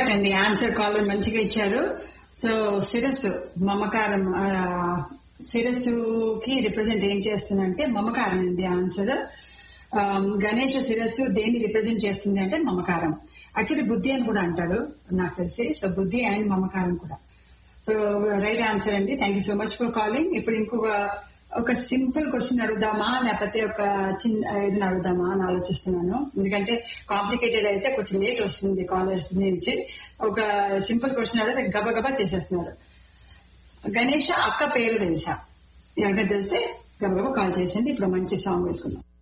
correct అండి answer caller మంచిగా ఇచ్చారు సో శిరస్సు మమకారం ఆ, శిరస్సుకి రిప్రజెంట్ ఏం చేస్తుందంటే మమకారం అండి ఆన్సర్ ఆ, గణేష శిరస్సు దేన్ని రిప్రజెంట్ చేస్తుంది అంటే మమకారం యాక్చువల్లీ బుద్ధి అని కూడా అంటారు నాకు తెలిసి సో బుద్ధి అండ్ మమకారం కూడా సో రైట్ ఆన్సర్ అండి thank you so much for calling ఇప్పుడు ఇంకొక ఒక సింపుల్ క్వశ్చన్ అడుగుదామా లేకపోతే ఒక చిన్న ఇది అడుగుదామా అని ఆలోచిస్తున్నాను ఎందుకంటే కాంప్లికేటెడ్ అయితే కొంచెం లేట్ వస్తుంది కాలర్స్ నుంచి ఒక సింపుల్ క్వశ్చన్ అడిగితే గబగబా చేసేస్తున్నారు గణేష అక్క పేరు తెలుసా ఎవరికైనా తెలిస్తే గబగబా కాల్ చేసింది ఇప్పుడు మంచి సాంగ్ వేసుకుందాం